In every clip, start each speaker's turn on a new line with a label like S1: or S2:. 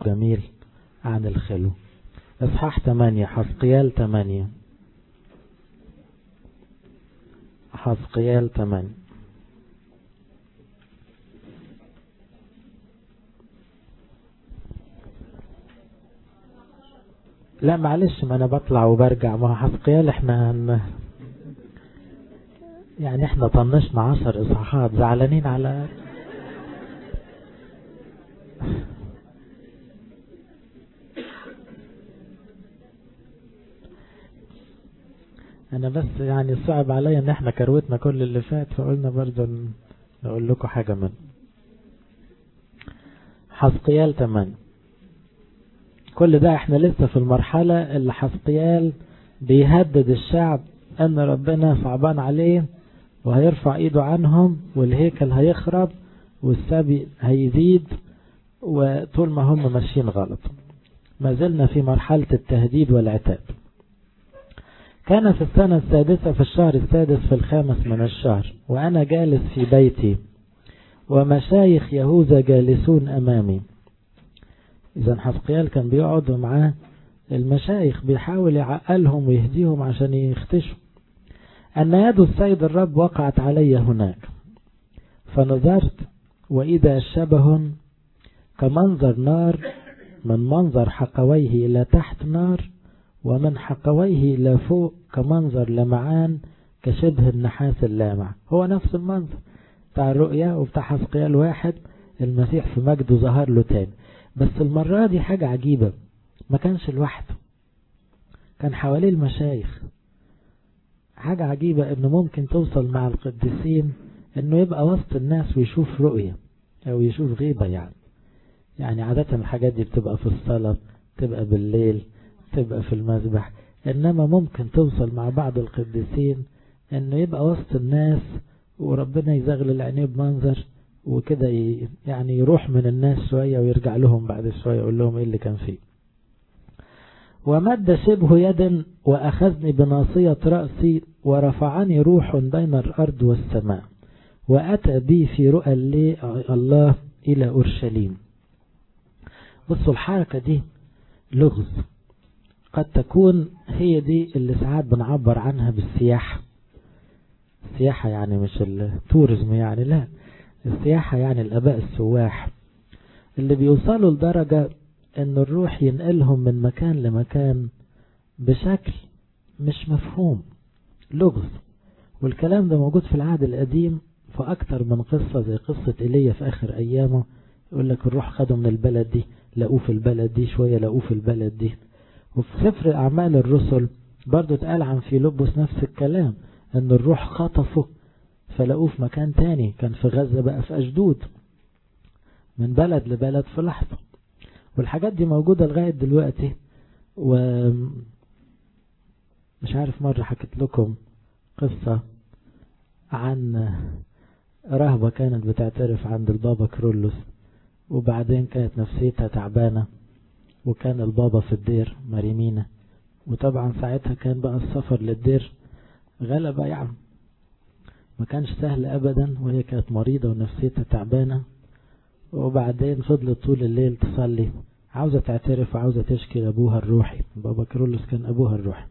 S1: جميل عن الخلو اصحاح 8 حسقيال 8 حسقيال 8 لا معلش ما انا بطلع وبرجع ما هو حسقيال احنا هن يعني احنا طنشنا عشر اصحاحات زعلانين على انا بس يعني صعب عليا ان احنا كروتنا كل اللي فات فقلنا برضه نقول لكم حاجة من حسقيال 8 كل ده احنا لسه في المرحلة اللي حسقيال بيهدد الشعب ان ربنا صعبان عليه وهيرفع ايده عنهم والهيكل هيخرب والسبي هيزيد وطول ما هم ماشيين غلط ما زلنا في مرحلة التهديد والعتاب كان في السنة السادسة في الشهر السادس في الخامس من الشهر وأنا جالس في بيتي ومشايخ يهوذا جالسون أمامي إذا حسقيال كان بيقعد معاه المشايخ بيحاول يعقلهم ويهديهم عشان يختشوا أن يد السيد الرب وقعت علي هناك فنظرت وإذا شبه كمنظر نار من منظر حقويه إلى تحت نار ومن حقويه إلى فوق كمنظر لمعان كشبه النحاس اللامع هو نفس المنظر بتاع الرؤيا وبتاع حسقيال واحد المسيح في مجده ظهر له تاني بس المرة دي حاجة عجيبة ما كانش لوحده كان حواليه المشايخ حاجة عجيبة انه ممكن توصل مع القديسين انه يبقى وسط الناس ويشوف رؤية او يشوف غيبة يعني يعني عادة الحاجات دي بتبقى في الصلاة تبقى بالليل تبقى في المذبح انما ممكن توصل مع بعض القديسين انه يبقى وسط الناس وربنا يزغلل عينيه بمنظر وكده يعني يروح من الناس شوية ويرجع لهم بعد شوية يقول لهم ايه اللي كان فيه ومد شبه يد وأخذني بناصية رأسي ورفعني روح بين الأرض والسماء وأتى بي في رؤى الله إلى أورشليم بصوا الحركة دي لغز قد تكون هي دي اللي ساعات بنعبر عنها بالسياحة السياحة يعني مش التورزم يعني لا السياحة يعني الأباء السواح اللي بيوصلوا لدرجة ان الروح ينقلهم من مكان لمكان بشكل مش مفهوم لغز والكلام ده موجود في العهد القديم في أكتر من قصة زي قصة إيليا في آخر أيامه يقول لك الروح خده من البلد دي لقوه في البلد دي شوية لقوه في البلد دي وفي سفر أعمال الرسل برضو اتقال عن فيلبس نفس الكلام ان الروح خطفه فلقوه في مكان تاني كان في غزة بقى في أشدود من بلد لبلد في لحظة والحاجات دي موجودة لغاية دلوقتي و مش عارف مرة حكيت لكم قصة عن رهبة كانت بتعترف عند البابا كرولوس وبعدين كانت نفسيتها تعبانة وكان البابا في الدير مريمينا وطبعا ساعتها كان بقى السفر للدير غلبة يعني ما كانش سهل أبدا وهي كانت مريضة ونفسيتها تعبانة وبعدين فضلت طول الليل تصلي عاوزة تعترف وعاوزة تشكي لأبوها الروحي بابا كرولوس كان أبوها الروحي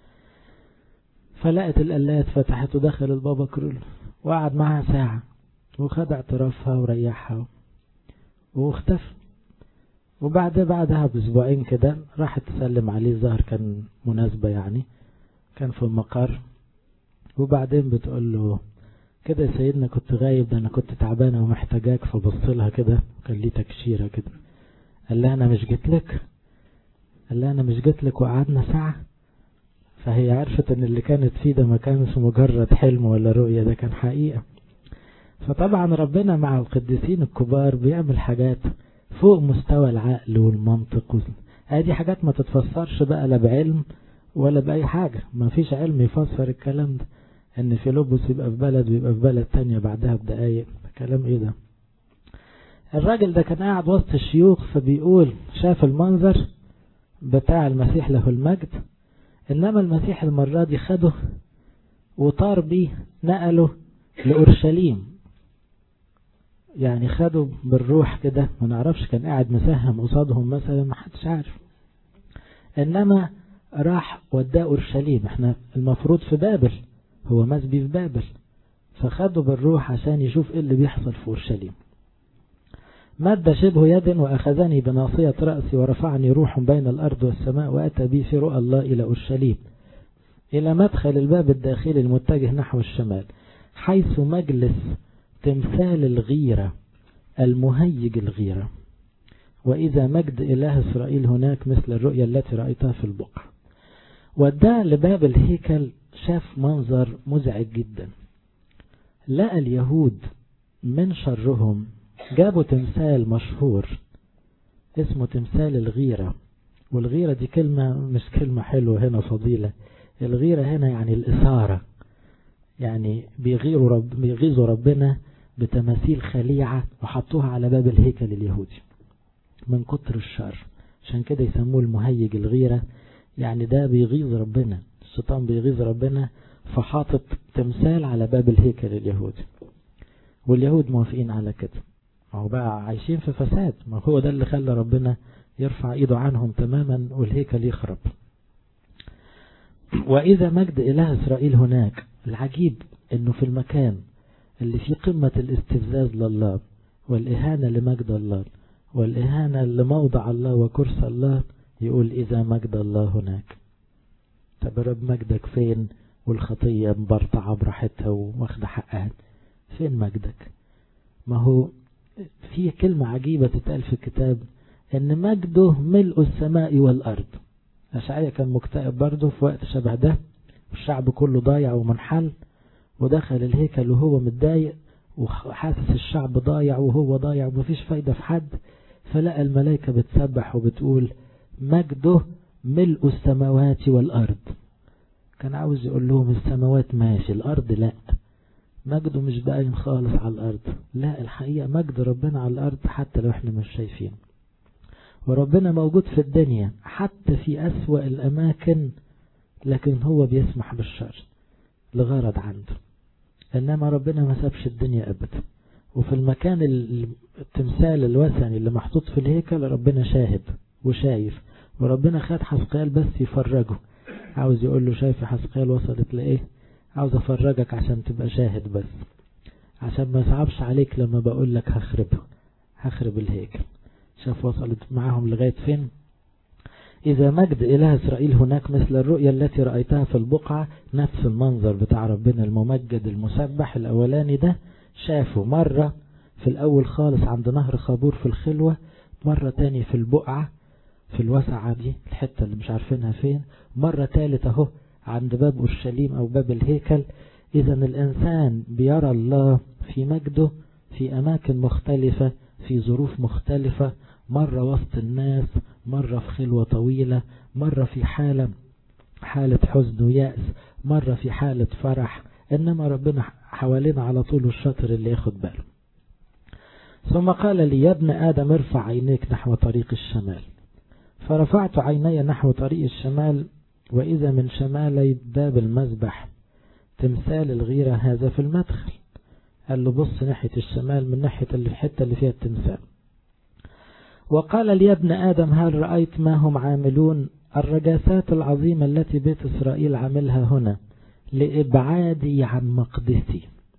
S1: فلقت القلات فتحت ودخل البابا كرولوس وقعد معها ساعة وخد اعترافها وريحها واختفى وبعد بعدها باسبوعين كده راحت تسلم عليه ظهر كان مناسبة يعني كان في المقر وبعدين بتقول له كده يا سيدنا كنت غايب ده انا كنت تعبانة ومحتاجاك فبص لها كده كان ليه تكشيرة كده قال لها انا مش جيت لك قال لها انا مش جيت لك وقعدنا ساعة فهي عرفت ان اللي كانت فيه ده ما كانش مجرد حلم ولا رؤية ده كان حقيقة فطبعا ربنا مع القديسين الكبار بيعمل حاجات فوق مستوى العقل والمنطق هذه حاجات ما تتفسرش بقى لا بعلم ولا بأي حاجة ما فيش علم يفسر الكلام ده ان فيلبس يبقى في بلد ويبقى في بلد تانية بعدها بدقايق كلام ايه ده الراجل ده كان قاعد وسط الشيوخ فبيقول شاف المنظر بتاع المسيح له المجد انما المسيح المرة دي خده وطار بيه نقله لأورشليم يعني خدوا بالروح كده ما نعرفش كان قاعد مسهم قصادهم مثلا ما حدش عارف انما راح وداه اورشليم احنا المفروض في بابل هو مسبي في بابل فخدوا بالروح عشان يشوف ايه اللي بيحصل في اورشليم مد شبه يد واخذني بناصية رأسي ورفعني روح بين الارض والسماء واتى بي في رؤى الله الى اورشليم الى مدخل الباب الداخلي المتجه نحو الشمال حيث مجلس تمثال الغيرة المهيج الغيرة وإذا مجد إله إسرائيل هناك مثل الرؤيا التي رأيتها في البقع ودع لباب الهيكل شاف منظر مزعج جدا لقى اليهود من شرهم جابوا تمثال مشهور اسمه تمثال الغيرة والغيرة دي كلمة مش كلمة حلوة هنا فضيلة الغيرة هنا يعني الإثارة يعني بيغيروا رب بيغيظوا ربنا بتماثيل خليعة وحطوها على باب الهيكل اليهودي من كتر الشر عشان كده يسموه المهيج الغيرة يعني ده بيغيظ ربنا الشيطان بيغيظ ربنا فحاطط تمثال على باب الهيكل اليهودي واليهود موافقين على كده ما هو بقى عايشين في فساد ما هو ده اللي خلى ربنا يرفع ايده عنهم تماما والهيكل يخرب وإذا مجد إله إسرائيل هناك العجيب انه في المكان اللي فيه قمة الاستفزاز لله والإهانة لمجد الله والإهانة لموضع الله وكرسى الله يقول إذا مجد الله هناك طب رب مجدك فين والخطية مبرطعة براحتها واخدة حقها فين مجدك ما هو في كلمة عجيبة تتقال في الكتاب ان مجده ملء السماء والأرض أشعية كان مكتئب برضه في وقت شبه ده والشعب كله ضايع ومنحل ودخل الهيكل وهو متضايق وحاسس الشعب ضايع وهو ضايع ومفيش فايدة في حد فلقى الملائكة بتسبح وبتقول مجده ملء السماوات والأرض كان عاوز يقول لهم السماوات ماشي الأرض لا مجده مش باين خالص على الأرض لا الحقيقة مجد ربنا على الأرض حتى لو احنا مش شايفين وربنا موجود في الدنيا حتى في أسوأ الأماكن لكن هو بيسمح بالشر لغرض عنده إنما ربنا ما سابش الدنيا أبدا وفي المكان التمثال الوثني اللي محطوط في الهيكل ربنا شاهد وشايف وربنا خد حسقيال بس يفرجه عاوز يقول له شايف حسقيال وصلت لإيه عاوز أفرجك عشان تبقى شاهد بس عشان ما يصعبش عليك لما بقول لك هخربه هخرب الهيكل شاف وصلت معاهم لغاية فين إذا مجد إله إسرائيل هناك مثل الرؤيا التي رأيتها في البقعة نفس المنظر بتاع ربنا الممجد المسبح الأولاني ده شافه مرة في الأول خالص عند نهر خابور في الخلوة مرة تاني في البقعة في الوسعة دي الحتة اللي مش عارفينها فين مرة تالت اهو عند باب أورشليم أو باب الهيكل إذا الإنسان بيرى الله في مجده في أماكن مختلفة في ظروف مختلفة مرة وسط الناس مرة في خلوة طويلة مرة في حالة حالة حزن ويأس مرة في حالة فرح إنما ربنا حوالينا على طول الشاطر اللي ياخد باله ثم قال لي يا ابن آدم ارفع عينيك نحو طريق الشمال فرفعت عيني نحو طريق الشمال وإذا من شمالي باب المذبح تمثال الغيرة هذا في المدخل قال له بص ناحية الشمال من ناحية الحتة اللي فيها التمثال وقال لي يا ابن آدم هل رأيت ما هم عاملون الرجاسات العظيمة التي بيت إسرائيل عاملها هنا لإبعادي عن مقدسي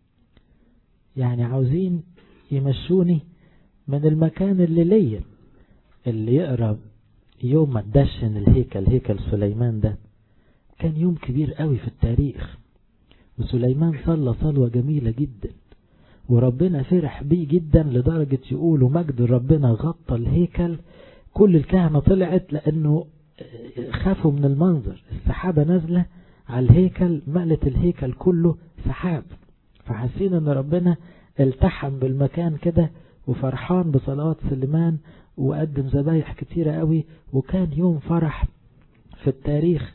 S1: يعني عاوزين يمشوني من المكان اللي ليا اللي يقرب يوم ما تدشن الهيكل هيكل سليمان ده كان يوم كبير قوي في التاريخ وسليمان صلى صلوة جميلة جدا وربنا فرح بيه جدا لدرجة يقولوا مجد ربنا غطى الهيكل كل الكهنة طلعت لأنه خافوا من المنظر السحابة نازلة على الهيكل مقلت الهيكل كله سحاب فحاسين ان ربنا التحم بالمكان كده وفرحان بصلوات سليمان وقدم ذبايح كتيرة قوي وكان يوم فرح في التاريخ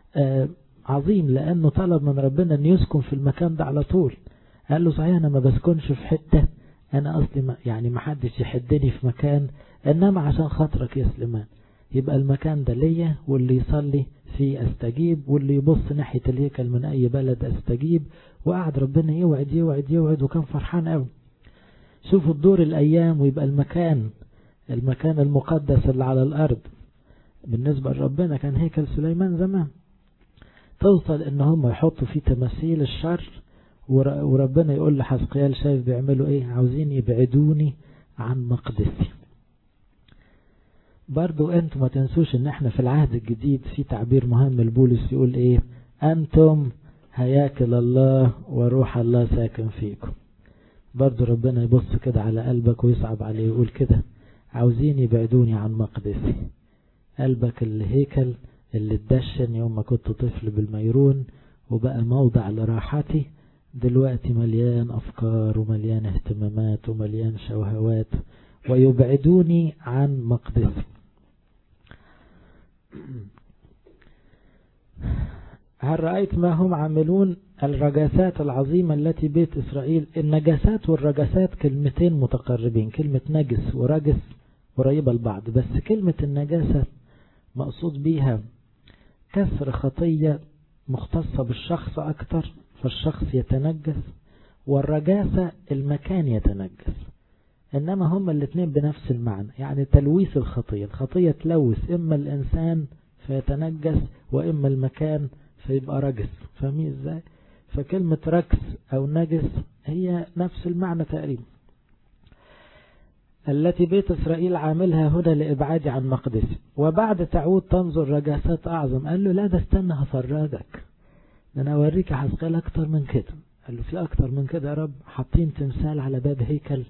S1: عظيم لأنه طلب من ربنا أن يسكن في المكان ده على طول قال له صحيح أنا ما بسكنش في حتة أنا أصلي ما يعني ما حدش يحدني في مكان إنما عشان خاطرك يا سليمان يبقى المكان ده ليا واللي يصلي فيه استجيب واللي يبص ناحية الهيكل من أي بلد استجيب وقعد ربنا يوعد يوعد يوعد وكان فرحان قوي شوفوا تدور الأيام ويبقى المكان المكان المقدس اللي على الأرض بالنسبة لربنا كان هيكل سليمان زمان توصل ان هم يحطوا فيه تماثيل الشر وربنا يقول لحزقيال شايف بيعملوا ايه عاوزين يبعدوني عن مقدسي برضو انتم ما تنسوش ان احنا في العهد الجديد في تعبير مهم البولس يقول ايه انتم هياكل الله وروح الله ساكن فيكم برضو ربنا يبص كده على قلبك ويصعب عليه ويقول كده عاوزين يبعدوني عن مقدسي قلبك الهيكل اللي اتدشن يوم ما كنت طفل بالميرون وبقى موضع لراحتي دلوقتي مليان أفكار ومليان اهتمامات ومليان شوهوات ويبعدوني عن مقدسي هل رأيت ما هم عاملون الرجاسات العظيمة التي بيت إسرائيل النجاسات والرجاسات كلمتين متقربين كلمة نجس ورجس قريبة لبعض بس كلمة النجاسة مقصود بيها كسر خطية مختصة بالشخص أكتر فالشخص يتنجس والرجاسة المكان يتنجس إنما هما الاثنين بنفس المعنى يعني تلويث الخطية الخطية تلوث إما الإنسان فيتنجس وإما المكان فيبقى رجس فاهمين إزاي فكلمة ركس أو نجس هي نفس المعنى تقريبا التي بيت إسرائيل عاملها هنا لإبعاد عن مقدس وبعد تعود تنظر رجاسات أعظم قال له لا ده استنى هفرجك ده أنا أوريك حزقال أكتر من كده قال له في أكتر من كده يا رب حاطين تمثال على باب هيكل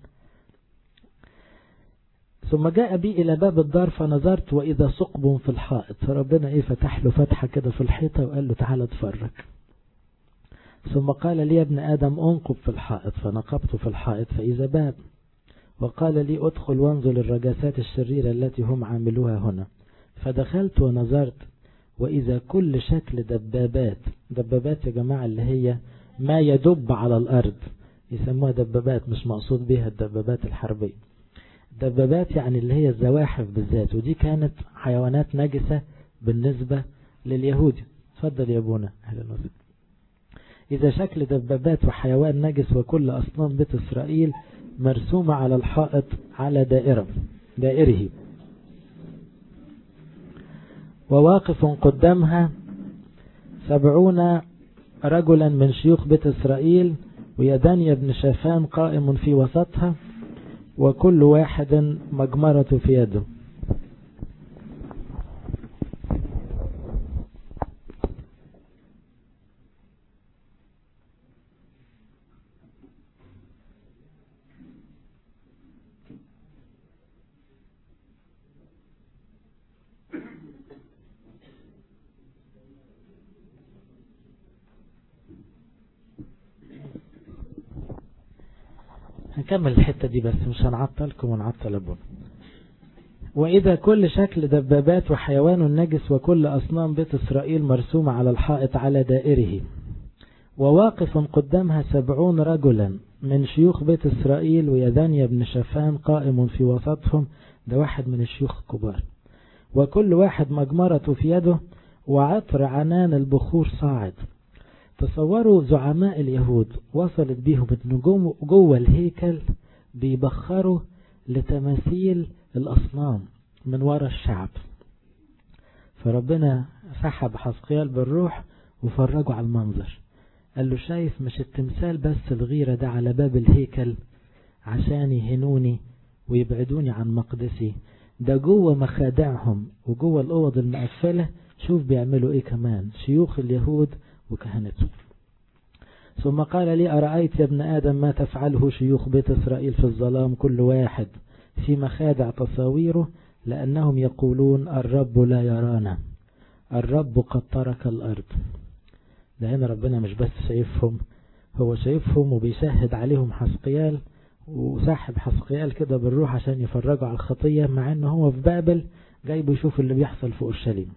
S1: ثم جاء بي إلى باب الدار فنظرت وإذا ثقب في الحائط فربنا إيه فتح له فتحة كده في الحيطة وقال له تعالى اتفرج ثم قال لي يا ابن آدم انقب في الحائط فنقبت في الحائط فإذا باب وقال لي ادخل وانظر الرجاسات الشريرة التي هم عاملوها هنا فدخلت ونظرت وإذا كل شكل دبابات دبابات يا جماعة اللي هي ما يدب على الأرض يسموها دبابات مش مقصود بها الدبابات الحربية دبابات يعني اللي هي الزواحف بالذات ودي كانت حيوانات نجسة بالنسبة لليهود تفضل يا ابونا اهلا وسهلا إذا شكل دبابات وحيوان نجس وكل أصنام بيت إسرائيل مرسومة على الحائط على دائرة دائره وواقف قدامها سبعون رجلا من شيوخ بيت إسرائيل ويدانيا بن شافان قائم في وسطها وكل واحد مجمرة في يده هنكمل الحتة دي بس مش هنعطلكم ونعطل أبونا وإذا كل شكل دبابات وحيوان نجس وكل أصنام بيت إسرائيل مرسومة على الحائط على دائره وواقف قدامها سبعون رجلا من شيوخ بيت إسرائيل ويدانيا بن شفان قائم في وسطهم ده واحد من الشيوخ الكبار وكل واحد مجمرة في يده وعطر عنان البخور صاعد تصوروا زعماء اليهود وصلت بيهم ان جوه الهيكل بيبخروا لتماثيل الأصنام من وراء الشعب فربنا سحب حسقيال بالروح وفرجوا على المنظر قال له شايف مش التمثال بس الغيرة ده على باب الهيكل عشان يهنوني ويبعدوني عن مقدسي ده جوه مخادعهم وجوه الأوض المقفلة شوف بيعملوا ايه كمان شيوخ اليهود وكهنته ثم قال لي أرأيت يا ابن آدم ما تفعله شيوخ بيت إسرائيل في الظلام كل واحد في مخادع تصاويره لأنهم يقولون الرب لا يرانا الرب قد ترك الأرض ده هنا ربنا مش بس شايفهم هو شايفهم وبيشهد عليهم حسقيال وسحب حسقيال كده بالروح عشان يفرجوا على الخطية مع انه هو في بابل جايبه يشوف اللي بيحصل في أورشليم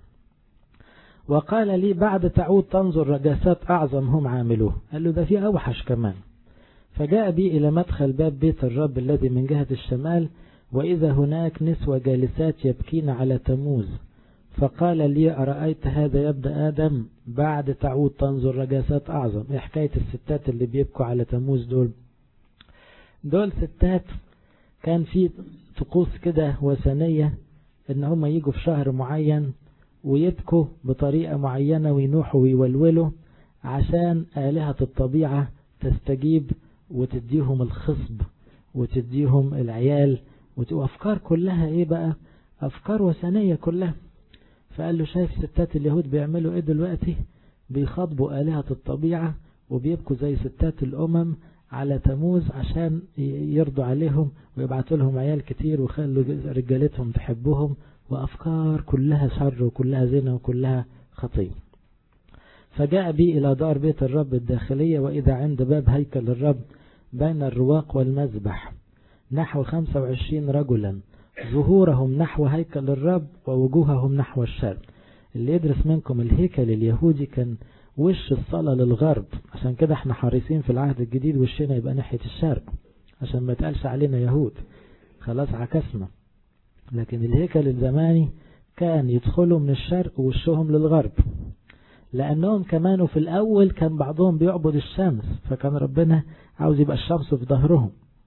S1: وقال لي بعد تعود تنظر رجاسات أعظم هم عاملوه قال له ده في أوحش كمان فجاء بي إلى مدخل باب بيت الرب الذي من جهة الشمال وإذا هناك نسوة جالسات يبكين على تموز فقال لي أرأيت هذا يا ابن آدم بعد تعود تنظر رجاسات أعظم إيه حكاية الستات اللي بيبكوا على تموز دول دول ستات كان في طقوس كده وثنية ان هم يجوا في شهر معين ويبكوا بطريقة معينة وينوحوا ويولولوا عشان آلهة الطبيعة تستجيب وتديهم الخصب وتديهم العيال وأفكار كلها ايه بقى أفكار وثنية كلها فقال له شايف ستات اليهود بيعملوا ايه دلوقتي بيخاطبوا آلهة الطبيعة وبيبكوا زي ستات الأمم على تموز عشان يرضوا عليهم ويبعتوا لهم عيال كتير ويخلوا رجالتهم تحبهم وأفكار كلها شر وكلها زنا وكلها خطية فجاء بي إلى دار بيت الرب الداخلية وإذا عند باب هيكل الرب بين الرواق والمذبح نحو 25 رجلا ظهورهم نحو هيكل الرب ووجوههم نحو الشرق اللي يدرس منكم الهيكل اليهودي كان وش الصلاة للغرب عشان كده احنا حريصين في العهد الجديد وشنا يبقى ناحية الشرق عشان ما يتقالش علينا يهود خلاص عكسنا لكن الهيكل الزماني كان يدخلوا من الشرق ووشهم للغرب لأنهم كانوا في الأول كان بعضهم بيعبد الشمس فكان ربنا عاوز يبقى الشمس في ظهرهم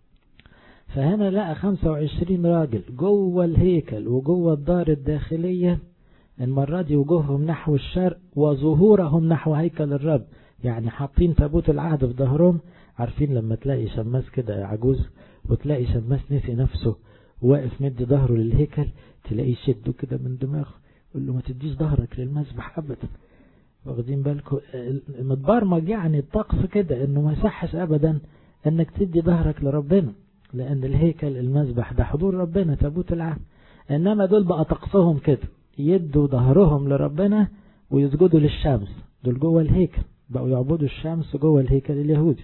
S1: فهنا لقى 25 راجل جوه الهيكل وجوه الدار الداخلية المرة دي وجوههم نحو الشرق وظهورهم نحو هيكل الرب يعني حاطين تابوت العهد في ظهرهم عارفين لما تلاقي شماس كده عجوز وتلاقي شماس نسي نفسه واقف مدي ظهره للهيكل تلاقيه يشده كده من دماغه يقول له ما تديش ظهرك للمذبح ابدا واخدين بالكم متبرمج يعني الطقس كده انه ما يصحش ابدا انك تدي ظهرك لربنا لان الهيكل المذبح ده حضور ربنا تابوت العهد انما دول بقى طقسهم كده يدوا ظهرهم لربنا ويسجدوا للشمس دول جوه الهيكل بقوا يعبدوا الشمس جوه الهيكل اليهودي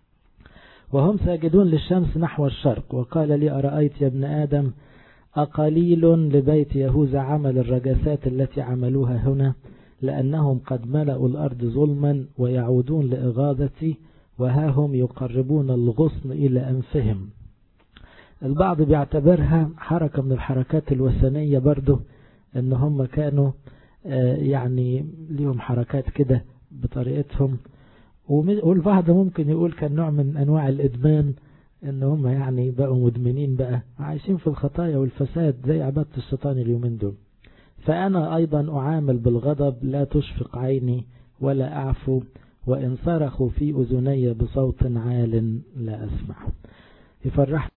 S1: وهم ساجدون للشمس نحو الشرق وقال لي أرأيت يا ابن آدم أقليل لبيت يهوذا عمل الرجسات التي عملوها هنا لأنهم قد ملأوا الأرض ظلما ويعودون لإغاظتي وها هم يقربون الغصن إلى أنفهم البعض بيعتبرها حركة من الحركات الوثنية برضه ان هم كانوا يعني ليهم حركات كده بطريقتهم والبعض ممكن يقول كان نوع من انواع الادمان ان هم يعني بقوا مدمنين بقى عايشين في الخطايا والفساد زي عبادة الشيطان اليومين دول فانا ايضا اعامل بالغضب لا تشفق عيني ولا اعفو وان صرخوا في اذني بصوت عال لا اسمع يفرح